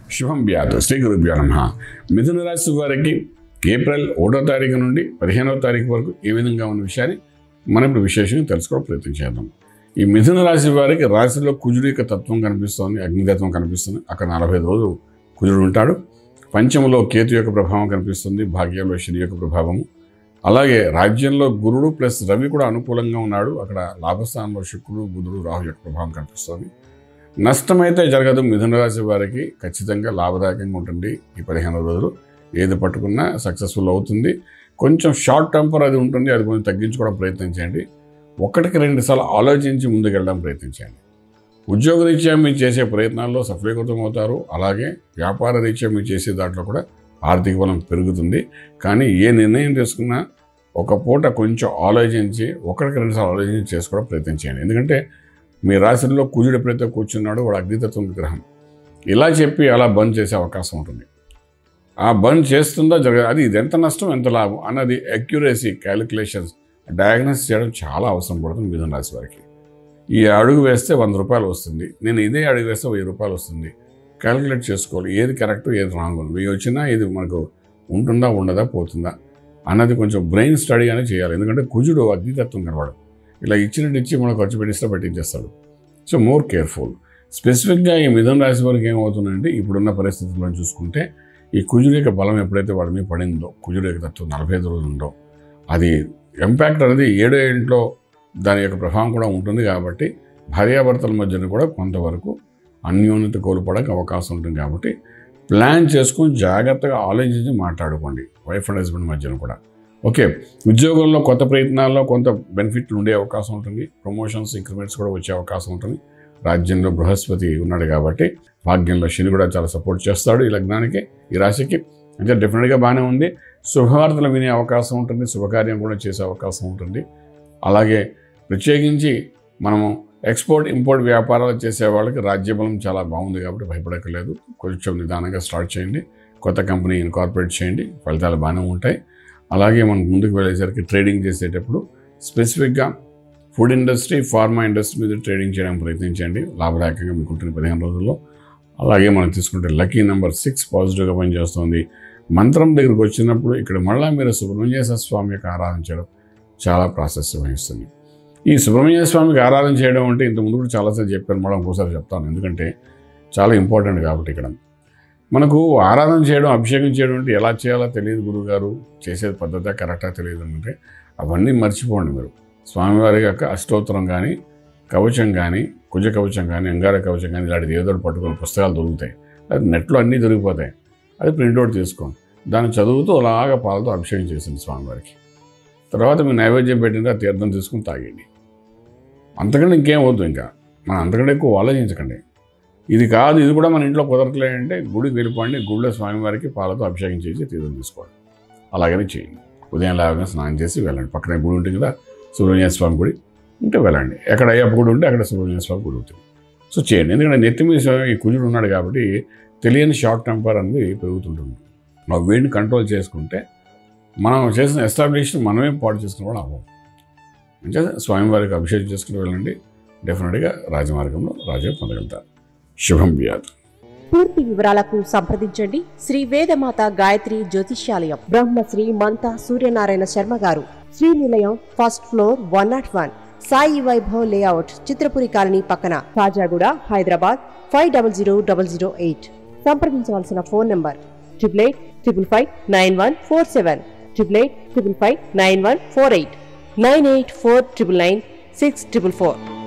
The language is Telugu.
శుభం వ్యాధు శ్రీ గురుభ్యో నమ మిథున రాశి వారికి ఏప్రిల్ ఒకటో తారీఖు నుండి పదిహేనవ తారీఖు వరకు ఏ విధంగా ఉన్న విషయాన్ని మనం ఇప్పుడు విశేషంగా తెలుసుకోవడం ప్రయత్నం చేద్దాం ఈ మిథున రాశి వారికి రాశిలో కుజుడు యొక్క తత్వం కనిపిస్తోంది అగ్నితత్వం కనిపిస్తుంది అక్కడ నలభై ఐదు రోజులు కుజుడు ఉంటాడు పంచమలో కేతు యొక్క ప్రభావం కనిపిస్తుంది భాగ్యంలో శని యొక్క ప్రభావము అలాగే రాజ్యంలో గురుడు ప్లస్ రవి కూడా అనుకూలంగా ఉన్నాడు అక్కడ లాభస్థానంలో శుక్రుడు బుధుడు రాహు యొక్క ప్రభావం కనిపిస్తుంది నష్టమైతే జరగదు మిథున రాశి వారికి ఖచ్చితంగా లాభదాయకంగా ఉంటుంది ఈ పదిహేను రోజులు ఏది పట్టుకున్నా సక్సెస్ఫుల్ అవుతుంది కొంచెం షార్ట్ టెంపర్ అది ఉంటుంది అది కొంచెం తగ్గించుకోవడం ప్రయత్నం చేయండి ఒకటికి రెండు సార్లు ఆలోచించి ముందుకెళ్ళడం ప్రయత్నించండి ఉద్యోగ రీత్యా మీరు చేసే ప్రయత్నాల్లో సఫలీకృతం అవుతారు అలాగే వ్యాపార రీత్యా మీరు చేసే దాంట్లో కూడా ఆర్థిక బలం పెరుగుతుంది కానీ ఏ నిర్ణయం తీసుకున్నా ఒక పూట కొంచెం ఆలోచించి ఒకటికి రెండు సార్లు ఆలోచించి చేసుకోవడం ప్రయత్నం చేయండి ఎందుకంటే మీ రాశిలో కుజుడు ఎప్పుడైతే కూర్చున్నాడో వాడు అగ్నితత్వం విగ్రహం ఇలా చెప్పి అలా బంద్ చేసే అవకాశం ఉంటుంది ఆ బంద్ చేస్తుందో జరగదు అది ఇది ఎంత నష్టం ఎంత లాభం అన్నది అక్యురసీ క్యాలిక్యులేషన్స్ డయాగ్నోస్ చేయడం చాలా అవసరం పడుతుంది మిథున రాశి వారికి ఈ అడుగు వేస్తే వంద రూపాయలు వస్తుంది నేను ఇదే అడుగు వేస్తే వెయ్యి రూపాయలు వస్తుంది క్యాలిక్యులేట్ చేసుకోవాలి ఏది కరెక్ట్ ఏది రాంగ్ వెయ్యి వచ్చినా ఇది మనకు ఉంటుందా ఉండదా పోతుందా అన్నది కొంచెం బ్రెయిన్ స్టడీ అనేది చేయాలి ఎందుకంటే కుజుడు అగ్నితత్వం కనవాడు ఇలా ఇచ్చినట్టు ఇచ్చి మనం ఖర్చు పెట్టిస్తే పట్టించేస్తాడు సో మోర్ కేర్ఫుల్ స్పెసిఫిక్గా ఈ మిథున రాశి వారికి ఏమవుతుందంటే ఇప్పుడున్న పరిస్థితులను చూసుకుంటే ఈ కుజుడు యొక్క బలం ఎప్పుడైతే వాడి మీద పడిందో కుజుడు యొక్క తత్వం నలభై ఐదు రోజులు ఉందో అది ఇంపాక్ట్ అనేది ఏడో ఇంట్లో దాని యొక్క ప్రభావం కూడా ఉంటుంది కాబట్టి భార్యాభర్తల మధ్యన కూడా కొంతవరకు అన్యోన్యత కోల్పోవడానికి అవకాశం ఉంటుంది కాబట్టి ప్లాన్ చేసుకొని జాగ్రత్తగా ఆలోచించి మాట్లాడుకోండి వైఫ్ అండ్ హస్బెండ్ మధ్యన కూడా ఓకే ఉద్యోగంలో కొత్త ప్రయత్నాల్లో కొంత బెనిఫిట్లు ఉండే అవకాశం ఉంటుంది ప్రమోషన్స్ ఇంక్రిమెంట్స్ కూడా వచ్చే అవకాశం ఉంటుంది రాజ్యంలో బృహస్పతి ఉన్నాడు కాబట్టి భాగ్యంలో శని కూడా చాలా సపోర్ట్ చేస్తాడు ఈ లగ్నానికి ఈ రాశికి అంటే డెఫినెట్గా బాగానే ఉంది శుభవార్తలు వినే అవకాశం ఉంటుంది శుభకార్యం కూడా చేసే అవకాశం ఉంటుంది అలాగే ప్రత్యేకించి మనము ఎక్స్పోర్ట్ ఇంపోర్ట్ వ్యాపారాలు చేసే వాళ్ళకి రాజ్యబలం చాలా బాగుంది కాబట్టి భయపడక్కర్లేదు కొంచెం నిదానంగా స్టార్ట్ చేయండి కొత్త కంపెనీ ఇన్కార్పొరేట్ చేయండి ఫలితాలు బాగానే ఉంటాయి అలాగే మనం ముందుకు వెళ్ళేసరికి ట్రేడింగ్ చేసేటప్పుడు స్పెసిఫిక్గా ఫుడ్ ఇండస్ట్రీ ఫార్మా ఇండస్ట్రీ మీద ట్రేడింగ్ చేయడానికి ప్రయత్నించండి లాభదాయకంగా మీకు ఉంటుంది పదిహేను రోజుల్లో అలాగే మనం తీసుకుంటే లక్కీ నెంబర్ సిక్స్ పాజిటివ్గా పనిచేస్తుంది మంత్రం దగ్గరికి వచ్చినప్పుడు ఇక్కడ మళ్ళీ మీరు సుబ్రహ్మణ్యేశ్వర స్వామి యొక్క ఆరాధన చేయడం చాలా ప్రాసెస్ వహిస్తుంది ఈ సుబ్రహ్మణ్య స్వామికి ఆరాధన చేయడం అంటే ఇంతకుముందు కూడా చాలాసార్లు చెప్పాను మళ్ళీ ఇంకోసారి చెప్తాను ఎందుకంటే చాలా ఇంపార్టెంట్ కాబట్టి ఇక్కడ మనకు ఆరాధన చేయడం అభిషేకం చేయడం అంటే ఎలా చేయాలో తెలియదు గురువుగారు చేసేది పద్ధతి కరెక్టా తెలియదు అంటే అవన్నీ మర్చిపోండి మీరు స్వామివారి యొక్క అష్టోత్తరం కానీ కవచం కానీ కుజ కవచం కానీ అంగార కవచం కానీ ఇలాంటిది ఏదో ఒకటి పట్టుకుని పుస్తకాలు దొరుకుతాయి అది నెట్లో అన్నీ దొరికిపోతాయి అది ప్రింట్అవుట్ తీసుకోండి దాన్ని చదువుతూ అలాగా పాలతో అభిషేకం చేసింది స్వామివారికి తర్వాత మీరు నైవేద్యం పెట్టిన తీర్థం తీసుకుని తాగండి అంతకంటే ఇంకేం వద్దు ఇంకా మనం అంతకంటే ఎక్కువ ఆలోచించకండి ఇది కాదు ఇది కూడా మన ఇంట్లో కుదరట్లేదంటే గుడికి వెళ్ళిపోండి గుడిలో స్వామివారికి పాలతో అభిషేకం చేసి తీర్థం తీసుకోండి అలాగనే చేయండి ఉదయం లాగా స్నానం చేసి వెళ్ళండి పక్కనే గుడి ఉంటుంది కదా సుబ్రహ్మణ్య స్వామి గుడి ఉంటే వెళ్ళండి ఎక్కడ అయ్యప్ప గుడి ఉంటే అక్కడ సుబ్రహ్మణ్య స్వామి గుడి ఉంటుంది సో చేయండి ఎందుకంటే నెత్తి మీద ఈ కుజుడు ఉన్నాడు కాబట్టి తెలియని షార్ట్ టెంపర్ అనేది పెరుగుతుంటుంది ఆ వేడిని కంట్రోల్ చేసుకుంటే మనం చేసిన ఎస్టాబ్లిషన్ మనమే పాడు చేసుకుని కూడా అవ్వం అంటే స్వామివారికి అభిషేకం చేసుకుని వెళ్ళండి డెఫినెట్గా రాజమార్గంలో రాజే పొందగలుగుతారు శుభం వ్యాధి పూర్తి వివరాలకు సంప్రదించండి శ్రీ వేదమాత గాయత్రి జ్యోతిష్యాలయం Brahmasri మంతా Suryanarayana Sharma garu Srinilayam first floor one not one Sai Vaibhav layout Chitrapuri colony పక్కన Kajaguda Hyderabad five double zero double zero eight సంప్రదించవలసిన phone number triple eight triple five nine one four seven triple eight triple five nine one four eight nine eight four triple nine six triple four